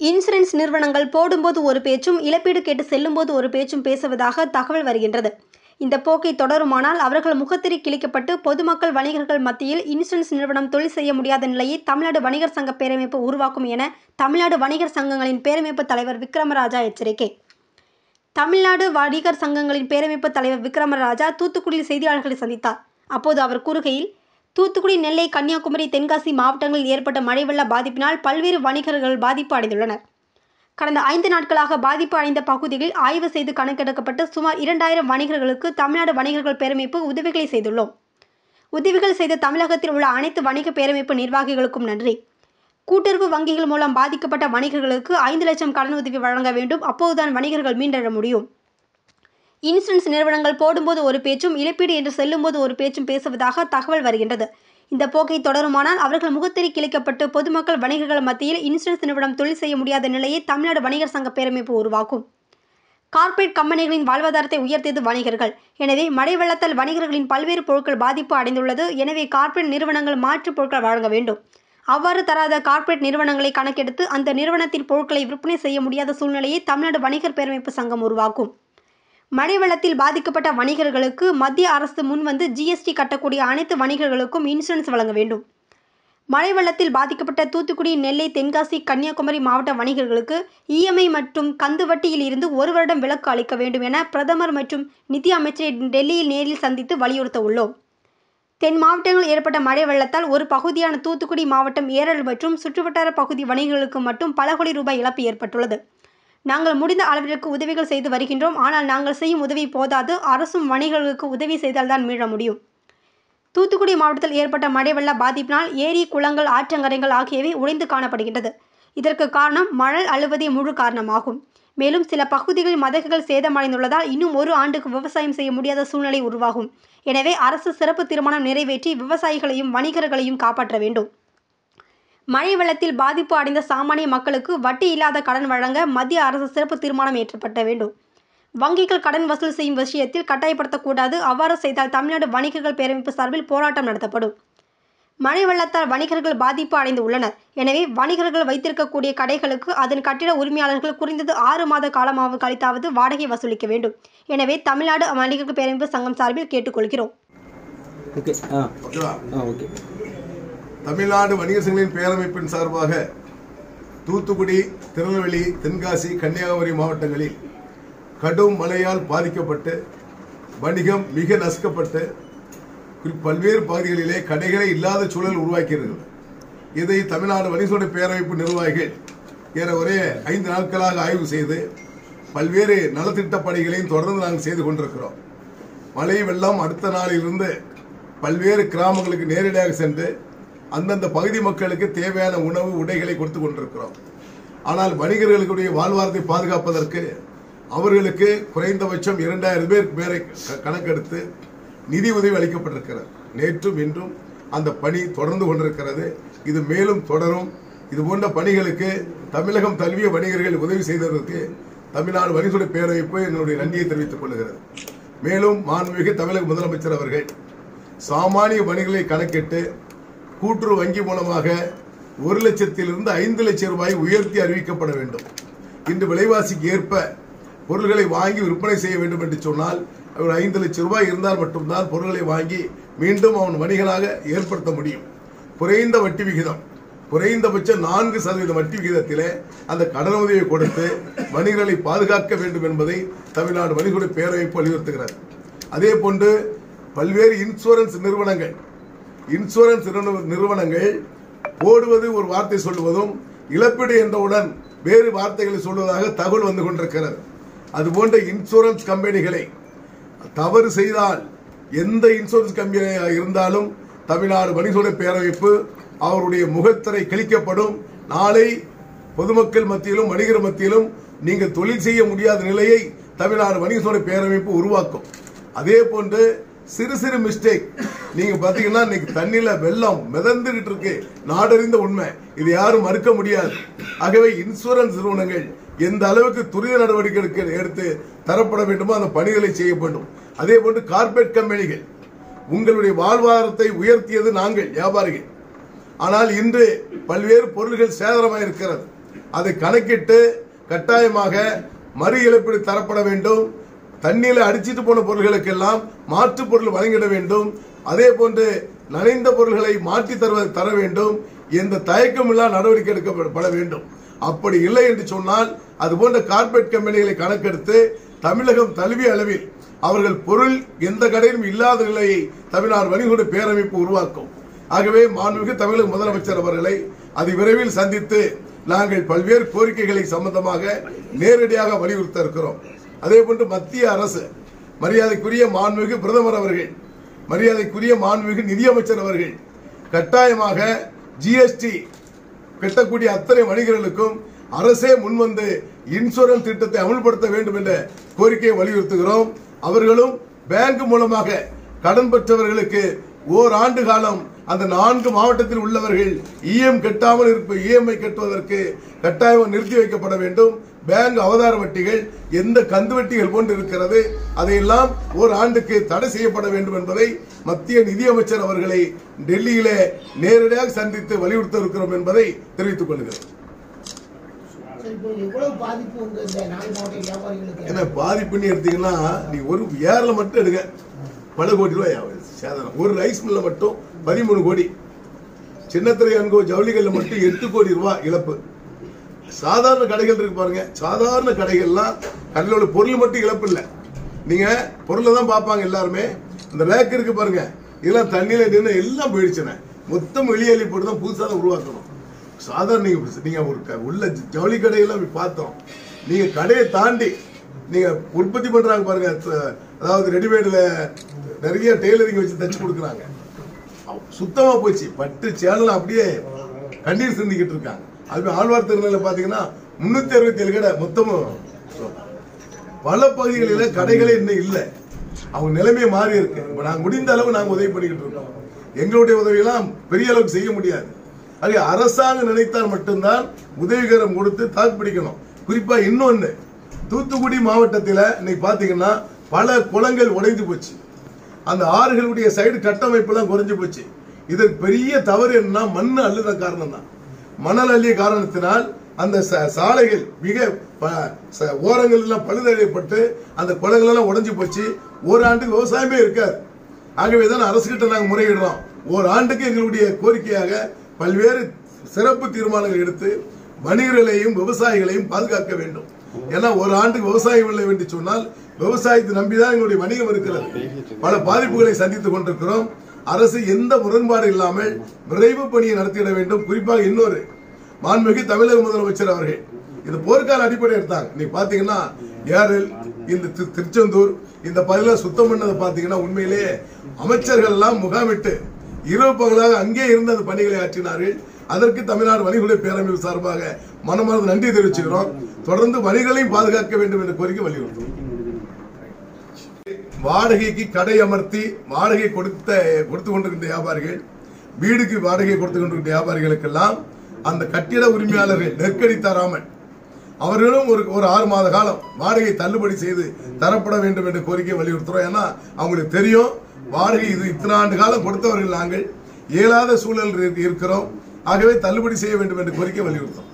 insurance நிறுவனங்கள் போடும்போது ஒரு பேச்சும் இழப்பீடு கேட்டு செல்லும்போது ஒரு பேச்சும் பேசுவதாக தகவல் வருகின்றது இந்த போக்கை தொடருமானால் அவர்கள் முகத்திரை கிழிக்கப்பட்டு பொதுமக்கள் வணிகர்கள் மத்தியில் இன்சூரன்ஸ் நிறுவனம் தொழில் செய்ய முடியாத நிலையை தமிழ்நாடு வணிகர் சங்க பேரமைப்பு உருவாக்கும் என தமிழ்நாடு வணிகர் சங்கங்களின் பேரமைப்பு தலைவர் விக்ரமராஜா எச்சரிக்கை தமிழ்நாடு வணிகர் சங்கங்களின் பேரமைப்பு தலைவர் விக்ரமராஜா தூத்துக்குடியில் செய்தியாளர்களை சந்தித்தார் அப்போது அவர் கூறுகையில் தூத்துக்குடி நெல்லை கன்னியாகுமரி தென்காசி மாவட்டங்களில் ஏற்பட்ட மழை வெள்ள பாதிப்பினால் பல்வேறு வணிகர்கள் பாதிப்பு அடைந்துள்ளனர் கடந்த ஐந்து நாட்களாக பாதிப்பு அடைந்த பகுதிகளில் ஆய்வு செய்து கணக்கெடுக்கப்பட்டு சுமார் இரண்டாயிரம் வணிகர்களுக்கு தமிழ்நாடு வணிகர்கள் பேரமைப்பு உதவிகளை செய்துள்ளோம் உதவிகள் செய்த தமிழகத்தில் உள்ள அனைத்து வணிக பேரமைப்பு நிர்வாகிகளுக்கும் நன்றி கூட்டுறவு வங்கிகள் மூலம் பாதிக்கப்பட்ட வணிகர்களுக்கு ஐந்து லட்சம் கடன் உதவி வழங்க வேண்டும் அப்போதுதான் வணிகர்கள் மீண்டெழ முடியும் இன்சூரன்ஸ் நிறுவனங்கள் போடும்போது ஒரு பேச்சும் இழப்பீடு என்று செல்லும்போது ஒரு பேச்சும் பேசுவதாக தகவல் வருகின்றது இந்த போக்கை தொடருமானால் அவர்கள் முகத்திரை கிழிக்கப்பட்டு பொதுமக்கள் வணிகர்கள் மத்தியில் இன்சூரன்ஸ் நிறுவனம் தொழில் செய்ய முடியாத நிலையை தமிழ்நாடு வணிகர் சங்க பேரமைப்பு உருவாக்கும் கார்ப்பரேட் கம்பெனிகளின் வாழ்வாதாரத்தை உயர்த்தியது வணிகர்கள் எனவே மழை வெள்ளத்தால் வணிகர்களின் பல்வேறு பொருட்கள் பாதிப்பு அடைந்துள்ளது எனவே கார்ப்பரேட் நிறுவனங்கள் மாற்றுப் பொருட்கள் வழங்க வேண்டும் அவ்வாறு தராத கார்ப்பரேட் நிறுவனங்களை கணக்கெடுத்து அந்த நிறுவனத்தின் பொருட்களை விற்பனை செய்ய முடியாத சூழ்நிலையை தமிழ்நாடு வணிகர் பேரமைப்பு சங்கம் உருவாக்கும் மழை வெள்ளத்தில் பாதிக்கப்பட்ட வணிகர்களுக்கு மத்திய அரசு முன்வந்து ஜிஎஸ்டி கட்டக்கூடிய அனைத்து வணிகர்களுக்கும் இன்சூரன்ஸ் வழங்க வேண்டும் மழை வெள்ளத்தில் பாதிக்கப்பட்ட தூத்துக்குடி நெல்லை தென்காசி கன்னியாகுமரி மாவட்ட வணிகர்களுக்கு இஎம்ஐ மற்றும் கந்து வட்டியில் இருந்து ஒரு வருடம் விலக்கு அளிக்க வேண்டும் என பிரதமர் மற்றும் நிதி அமைச்சரை டெல்லியில் நேரில் சந்தித்து வலியுறுத்த உள்ளோம் தென் மாவட்டங்களில் ஏற்பட்ட மழை வெள்ளத்தால் ஒரு பகுதியான தூத்துக்குடி மாவட்டம் ஏரல் மற்றும் சுற்றுவட்டார பகுதி வணிகர்களுக்கு மட்டும் பல கோடி ரூபாய் இழப்பு ஏற்பட்டுள்ளது நாங்கள் முடிந்த அளவிற்கு உதவிகள் செய்து வருகின்றோம் ஆனால் நாங்கள் செய்யும் உதவி போதாது அரசும் வணிகர்களுக்கு உதவி செய்தால்தான் மீள முடியும் தூத்துக்குடி மாவட்டத்தில் ஏற்பட்ட மழை வெள்ள பாதிப்பினால் ஏரி குளங்கள் ஆற்றங்கரைகள் ஆகியவை உடைந்து காணப்படுகின்றது இதற்கு காரணம் மணல் அழுவதே முழு காரணமாகும் மேலும் சில பகுதிகளில் மதகுகள் சேதமடைந்துள்ளதால் இன்னும் ஒரு ஆண்டுக்கு விவசாயம் செய்ய முடியாத சூழ்நிலை உருவாகும் எனவே அரசு சிறப்பு தீர்மானம் நிறைவேற்றி விவசாயிகளையும் வணிகர்களையும் காப்பாற்ற வேண்டும் மழை வெள்ளத்தில் பாதிப்பு அடைந்த சாமானிய மக்களுக்கு வட்டி இல்லாத கடன் வழங்க மத்திய அரசு சிறப்பு தீர்மானம் ஏற்றப்பட வேண்டும் வங்கிகள் கடன் வசூல் செய்யும் விஷயத்தில் கட்டாயப்படுத்தக்கூடாது அவ்வாறு செய்தால் தமிழ்நாடு வணிகர்கள் பேரமைப்பு சார்பில் போராட்டம் நடத்தப்படும் மழை வெள்ளத்தால் வணிகர்கள் பாதிப்பு அடைந்து உள்ளனர் எனவே வணிகர்கள் வைத்திருக்கக்கூடிய கடைகளுக்கு அதன் கட்டிட உரிமையாளர்கள் குறைந்தது ஆறு மாத காலமாக கழித்தாவது வாடகை வசூலிக்க வேண்டும் எனவே தமிழ்நாடு வணிகர்கள் பேரமைப்பு சங்கம் சார்பில் கேட்டுக்கொள்கிறோம் ஓகே ஆ ஓகேவா ஆ ஓகே தமிழ்நாடு வணிகர் சங்கங்களின் பேரமைப்பின் சார்பாக தூத்துக்குடி திருநெல்வேலி தென்காசி கன்னியாகுமரி மாவட்டங்களில் கடும் மழையால் பாதிக்கப்பட்டு வணிகம் மிக நசுக்கப்பட்டு குறி- பல்வேறு பகுதிகளிலே கடைகளே இல்லாத சூழல் உருவாக்கியிருக்கிறது இதை தமிழ்நாடு வணிகசோட பேரமைப்பு நிர்வாகிகள் ஏறக்குறைய ஐந்து நாட்களாக ஆய்வு செய்து பல்வேறு நலத்திட்ட பணிகளையும் தொடர்ந்து நாங்கள் செய்து கொண்டிருக்கிறோம் மழை வெள்ளம் அடுத்த நாளிலிருந்து பல்வேறு கிராமங்களுக்கு நேரடியாக சென்று அந்தந்த பகுதி மக்களுக்கு தேவையான உணவு உடைகளை கொடுத்து கொண்டிருக்கிறோம் ஆனால் வணிகர்களுடைய வாழ்வாரத்தை பாதுகாப்பதற்கு அவர்களுக்கு குறைந்தபட்சம் இரண்டாயிரம் பேர் பேரை க- கணக்கெடுத்து நிதி உதவி அளிக்கப்பட்டிருக்கிறது நேற்றும் இன்றும் அந்த பணி தொடர்ந்து கொண்டிருக்கிறது இது மேலும் தொடரும் இது போன்ற பணிகளுக்கு தமிழகம் தழுவிய வணிகர்கள் உதவி செய்ததற்கு தமிழ்நாடு வணிகத்துறை பேரமைப்பு என்னுடைய நன்றியை தெரிவித்துக் கொள்கிறது மேலும் மாண்புமிகு தமிழக முதலமைச்சர் அவர்கள் சாமானிய வணிகர்களை கணக்கிட்டு கூட்டுறவு வங்கி மூலமாக ஒரு லட்சத்திலிருந்து ஐந்து லட்சம் ரூபாய் உயர்த்தி அறிவிக்கப்பட வேண்டும் இன்று விலைவாசிக்கு ஏற்ப பொருள்களை வாங்கி விற்பனை செய்ய வேண்டும் என்று சொன்னால் அவர் ஐந்து லட்சம் ரூபாய் இருந்தால் மட்டும்தான் பொருள்களை வாங்கி மீண்டும் அவன் வணிகனாக ஏற்படுத்த முடியும் குறைந்த வட்டி விகிதம் குறைந்தபட்சம் நான்கு சதவீத வட்டி விகிதத்திலே அந்த கடன் உதவியை கொடுத்து வணிகர்களை பாதுகாக்க வேண்டும் என்பதை தமிழ்நாடு வணிகர்களை பேரவைப்பு வலியுறுத்துகிறது அதே போன்று பல்வேறு இன்சூரன்ஸ் நிறுவனங்கள் இன்சூரன்ஸ் நிறுவன- நிறுவனங்கள் போடுவது ஒரு வார்த்தை சொல்லுவதும் இழப்பீடு என்றவுடன் வேறு வார்த்தைகளை சொல்வதாக தகவல் வந்து கொண்டிருக்கிறது அதுபோன்ற இன்சூரன்ஸ் கம்பெனிகளை தவறு செய்தால் எந்த இன்சூரன்ஸ் கம்பெனியாக இருந்தாலும் தமிழ்நாடு வணிகத்துறை பேரமைப்பு அவருடைய முகத்திரை கிழிக்கப்படும் நாளை பொதுமக்கள் மத்தியிலும் வணிகர் மத்தியிலும் நீங்கள் தொழில் செய்ய முடியாத நிலையை தமிழ்நாடு வணிகத்துறை பேரமைப்பு உருவாக்கும் அதே போன்று சிறு சிறு மிஸ்டேக் நீங்க பாத்தீங்கன்னா இன்னைக்கு தண்ணியில வெள்ளம் மிதந்துகிட்டு இருக்கு நாடறிந்த உண்மை இது யாரும் மறுக்க முடியாது ஆகவே இன்சூரன்ஸ் நிறுவனங்கள் எந்த அளவுக்கு துரித நடவடிக்கை எடுக்க- எடுத்து தரப்பட வேண்டுமோ அந்த பணிகளை செய்ய வேண்டும் அதே போன்று கார்ப்பரேட் கம்பெனிகள் உங்களுடைய வாழ்வாதாரத்தை உயர்த்தியது நாங்கள் வியாபாரிகள் ஆனால் இன்று பல்வேறு பொருள்கள் சேதாரமாக இருக்கிறது அதை கணக்கிட்டு கட்டாயமாக மறு இழப்பீடு தரப்பட வேண்டும் தண்ணீரில் அடிச்சிட்டு போன பொருள்களுக்கெல்லாம் மாற்று பொருள் வழங்கிட வேண்டும் அதே போன்று நனைந்த பொருள்களை மாற்றி தருவ தர வேண்டும் எந்த தயக்கமில்லா நடவடிக்கை எடுக்கப்பட வேண்டும் அப்படி இல்லை என்று சொன்னால் அது போன்ற கார்பரேட் கம்பெனிகளை கணக்கெடுத்து தமிழகம் தழுவிய அளவில் அவர்கள் பொருள் எந்த கடையிலும் இல்லாத நிலையை தமிழ்நாடு வணிகோடு பேரமைப்பு உருவாக்கும் ஆகவே மாண்புமிகு தமிழக முதலமைச்சர் அவர்களை அதி விரைவில் சந்தித்து நாங்கள் பல்வேறு கோரிக்கைகளை சம்பந்தமாக நேரடியாக வலியுறுத்த இருக்கிறோம் அதே போன்று மத்திய அரசு மரியாதைக்குரிய மாண்புமிகு பிரதமர் அவர்கள் மரியாதைக்குரிய மாண்புமிகு நிதியமைச்சர் அவர்கள் கட்டாயமாக ஜிஎஸ்டி கட்டக்கூடிய அத்தனை வணிகர்களுக்கும் அரசே முன்வந்து இன்சூரன்ஸ் திட்டத்தை அமல்படுத்த வேண்டும் என்ற கோரிக்கையை வலியுறுத்துகிறோம் அவர்களும் பேங்க் மூலமாக கடன் பெற்றவர்களுக்கு ஓராண்டு காலம் அந்த நான்கு மாவட்டத்தில் உள்ளவர்கள் இஎம் கட்டாமல் இருப்ப இஎம்ஐ கட்டுவதற்கு கட்டாயம் நிறுத்தி வைக்கப்பட வேண்டும் பேங்க் அவதார வட்டிகள் எந்த கந்து வட்டிகள் போன்று இருக்கிறது அதையெல்லாம் ஒரு ஆண்டுக்கு தடை செய்யப்பட வேண்டும் என்பதை மத்திய நிதியமைச்சர் அவர்களை டெல்லியிலே நேரடியாக சந்தித்து வலியுறுத்த இருக்கிறோம் என்பதை தெரிவித்துக் கொள்கிறேன் சரி, இப்போ எவ்வளவு பாதிப்பு உங்க இந்த நாலு மாவட்ட வியாபாரிகளுக்கு என்ன பாதிப்புன்னு எடுத்தீங்கன்னா நீ ஒரு ஏரில் மட்டும் எடுங்க பல கோடி ரூபாய் ஆகுது சேதனம் ஒரு ரைஸ் மில்ல மட்டும் பதிமூணு கோடி சின்னத்திரை அன்கோ ஜவுளிகள்ல மட்டும் எட்டு கோடி ரூபாய் இழப்பு சாதாரண கடைகள் இருக்கு பாருங்க சாதாரண கடைகள்லாம் கடையில பொருள் மட்டும் இழப்பு இல்லை நீங்க பொருளை தான் பார்ப்பாங்க எல்லாருமே இந்த ரேக் இருக்கு பாருங்க இதெல்லாம் தண்ணியில நின்று எல்லாம் போயிடுச்சுனே மொத்தம் வெளியேறி போட்டு தான் புதுசாக தான் உருவாக்கணும் சாதாரண நீங்க நீங்க ஒரு க- உள்ள ஜவுளி கடையெல்லாம் போய் பார்த்தோம் நீங்க கடையை தாண்டி நீங்க உற்பத்தி பண்றாங்க பாருங்க த- அதாவது ரெடிமேட்ல நிறைய டெய்லரிங் வச்சு தச்சு கொடுக்குறாங்க சுத்தமா போச்சு பட்டு சேனல் அப்படியே கண்ணீர் சிந்திக்கிட்டு இருக்காங்க அது ஆழ்வார் திருநெல்ல பாத்தீங்கன்னா முன்னூத்தி அறுபத்தி ஏழு கடை மொத்தமும் பல பகுதிகளில் கடைகளே இன்னும் இல்லை அவங்க நிலைமை மாறி இருக்கு இப்ப நாங்க முடிந்த அளவு நாங்க உதவி பண்ணிக்கிட்டு இருக்கோம் எங்களுடைய உதவியெல்லாம் பெரிய அளவுக்கு செய்ய முடியாது அது அரசாங்கம் நினைத்தால் மட்டும்தான் உதவிகரம் கொடுத்து தாக்குப்பிடிக்கணும் குறிப்பா இன்னொன்னு தூத்துக்குடி மாவட்டத்தில் இன்னைக்கு பாத்தீங்கன்னா பல குளங்கள் உடைந்து போச்சு அந்த ஆறுகளுடைய சைடு கட்டமைப்பெல்லாம் குறைஞ்சு போச்சு இதற்கு பெரிய தவறு என்னன்னா மண் அள்ளுத காரணம் தான் மணல் அள்ளிய காரணத்தினால் அந்த ச- சாலைகள் மிக ப- ச- ஓரங்கள் எல்லாம் பழுதடையப்பட்டு அந்த குளங்கள் எல்லாம் உடைஞ்சு போச்சு ஒரு ஆண்டுக்கு விவசாயமே இருக்காது ஆகவே தான் அரசுகிட்ட நாங்கள் முறையிடுறோம் ஒரு ஆண்டுக்கு எங்களுடைய கோரிக்கையாக பல்வேறு சிறப்பு தீர்மானங்கள் எடுத்து வணிகர்களையும் விவசாயிகளையும் பாதுகாக்க வேண்டும் ஏன்னா ஒரு ஆண்டுக்கு விவசாயம் இல்லை என்று சொன்னால் விவசாயத்தை நம்பிதான் எங்களுடைய வணிகம் இருக்கிறது பல பாதிப்புகளை சந்தித்துக் கொண்டிருக்கிறோம் அரசு எந்த முரண்பாடு இல்லாமல் விரைவு பணியை நடத்திட வேண்டும் குறிப்பாக இன்னொரு மாண்புமிகு தமிழக முதலமைச்சர் அவர்கள் இது போர்க்கால அடிப்படை எடுத்தாங்க நீ பாத்தீங்கன்னா ஏரல் இந்த தி- திருச்செந்தூர் இந்த பகுதியில் சுத்தம் பண்ணதை பாத்தீங்கன்னா உண்மையிலேயே அமைச்சர்கள் எல்லாம் முகாமிட்டு இரவு பகலாக அங்கே இருந்து அந்த பணிகளை ஆற்றினார்கள் அதற்கு தமிழ்நாடு வணிகர்களுடைய பேரமைப்பு சார்பாக மனமார்ந்த நன்றி தெரிவிச்சுக்கிறோம் தொடர்ந்து வணிகர்களையும் பாதுகாக்க வேண்டும் என்ற கோரிக்கை வலியுறுத்தும் வாடகைக்கு கடை அமர்த்தி வாடகை கொடுத்த கொடுத்து கொண்டிருக்கின்ற வியாபாரிகள் வீடுக்கு வாடகை கொடுத்து கொண்டிருக்கின்ற வியாபாரிகளுக்கெல்லாம் அந்த கட்டிட உரிமையாளர்கள் நெருக்கடி தராமல் அவர்களும் ஒரு ஒரு ஆறு மாத காலம் வாடகை தள்ளுபடி செய்து தரப்பட வேண்டும் என்ற கோரிக்கை வலியுறுத்துறோம் ஏன்னா அவங்களுக்கு தெரியும் வாடகை இது இத்தனை ஆண்டு காலம் கொடுத்தவர்கள் நாங்கள் இயலாத சூழல் இருக்கு- இருக்கிறோம் ஆகவே தள்ளுபடி செய்ய வேண்டும் என்ற கோரிக்கை வலியுறுத்தும்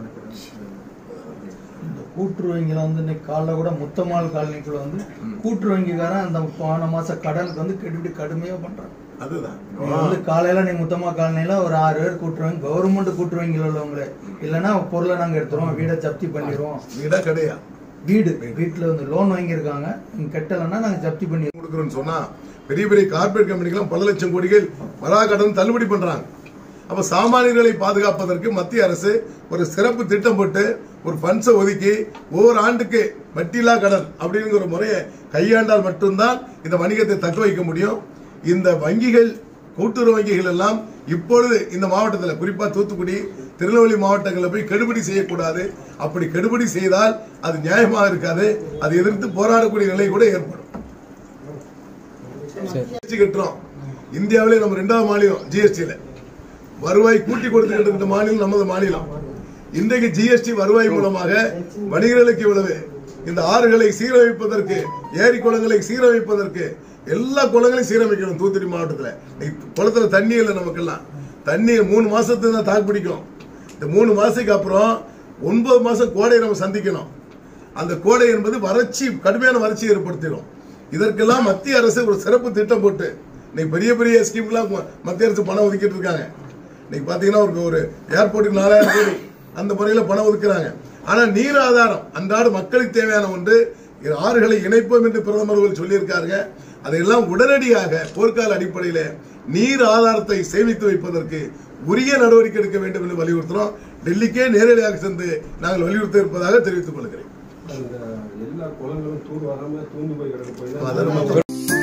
இந்த கூட்டுறவங்கில வந்து இன்னைக்கு காலைல கூட முத்தமால் காலனிக்குள்ள வந்து கூட்டுறவங்கிக்காரன் அந்த போன மாச கடனுக்கு வந்து கெடுபிடி கடுமையா பண்றான் அதுதான் நீங்க வந்து காலையில நீ முத்தமா காலனில ஒரு ஆறு பேர் கூட்டுறவங்க கவர்மெண்ட் கூட்டுறவங்கில உள்ளவங்களே இல்லைன்னா பொருளை நாங்க எடுத்துருவோம் வீடை ஜப்தி பண்ணிடுவோம் வீடா கிடையா வீடு வீட்டுல வந்து லோன் வாங்கியிருக்காங்க நீங்க கட்டலைன்னா நாங்க ஜப்தி பண்ணி கொடுக்குறோம்னு சொன்னா பெரிய பெரிய கார்பரேட் கம்பெனிக்கெல்லாம் பல லட்சம் கோடிகள் வரா கடன் தள்ளுபடி பண்றாங்க அப்ப சாமானியர்களை பாதுகாப்பதற்கு மத்திய அரசு ஒரு சிறப்பு திட்டம் போட்டு ஒரு ஃபண்ட்ஸை ஒதுக்கி ஒவ்வொரு ஆண்டுக்கு வட்டியில்லா கடன் அப்படிங்கிற ஒரு முறையை கையாண்டால் மட்டும்தான் இந்த வணிகத்தை தக்க வைக்க முடியும் இந்த வங்கிகள் கூட்டுறவு வங்கிகள் எல்லாம் இப்பொழுது இந்த மாவட்டத்தில் குறிப்பா தூத்துக்குடி திருநெல்வேலி மாவட்டங்களில் போய் கெடுபிடி செய்யக்கூடாது அப்படி கெடுபிடி செய்தால் அது நியாயமாக இருக்காது அதை எதிர்த்து போராடக்கூடிய நிலை கூட ஏற்படும் ஜிஎஸ்டி கட்டுறோம் இந்தியாவிலே நம்ம ரெண்டாவது மாநிலம் ஜிஎஸ்டியில் வருவாய் கூட்டி கொடுத்துக்கிட்டு இருந்த மாநிலம் நமது மாநிலம் இன்றைக்கு ஜிஎஸ்டி வருவாய் மூலமாக வணிகர்களுக்கு இவ்வளவு இந்த ஆறுகளை சீரமைப்பதற்கு ஏரி குளங்களை சீரமைப்பதற்கு எல்லா குளங்களையும் சீரமைக்கணும் தூத்துக்குடி மாவட்டத்தில் இன்னைக்கு குளத்துல தண்ணி இல்லை நமக்கெல்லாம் தண்ணி மூணு மாசத்துக்கு தான் தாக்கு பிடிக்கும் இந்த மூணு மாசத்துக்கு அப்புறம் ஒன்பது மாசம் கோடையை நம்ம சந்திக்கணும் அந்த கோடை என்பது வறட்சி கடுமையான வறட்சி ஏற்படுத்திடும் இதற்கெல்லாம் மத்திய அரசு ஒரு சிறப்பு திட்டம் போட்டு இன்னைக்கு பெரிய பெரிய ஸ்கீம்லாம் மத்திய அரசு பணம் ஒதுக்கிட்டு இருக்காங்க இன்னைக்கு பாத்தீங்கன்னா ஒரு ஒரு ஏர்போர்ட்டுக்கு நாலாயிரம் கோடி அந்த முறையில் பணம் ஒதுக்குறாங்க ஆனா நீர் ஆதாரம் அன்றாட மக்களுக்கு தேவையான ஒன்று இது ஆறுகளை இணைப்போம் என்று பிரதமர் அவர்கள் சொல்லியிருக்காங்க அதையெல்லாம் உடனடியாக போர்க்கால அடிப்படையில் நீர் ஆதாரத்தை சேமித்து வைப்பதற்கு உரிய நடவடிக்கை எடுக்க வேண்டும் என்று வலியுறுத்துறோம் டெல்லிக்கே நேரடியாக சென்று நாங்கள் வலியுறுத்த இருப்பதாக தெரிவித்துக் கொள்கிறேன் அந்த எல்லா குளங்களும் தூர் வராம தூண்டு போய் கிடக்கு போய் அதை நம்ம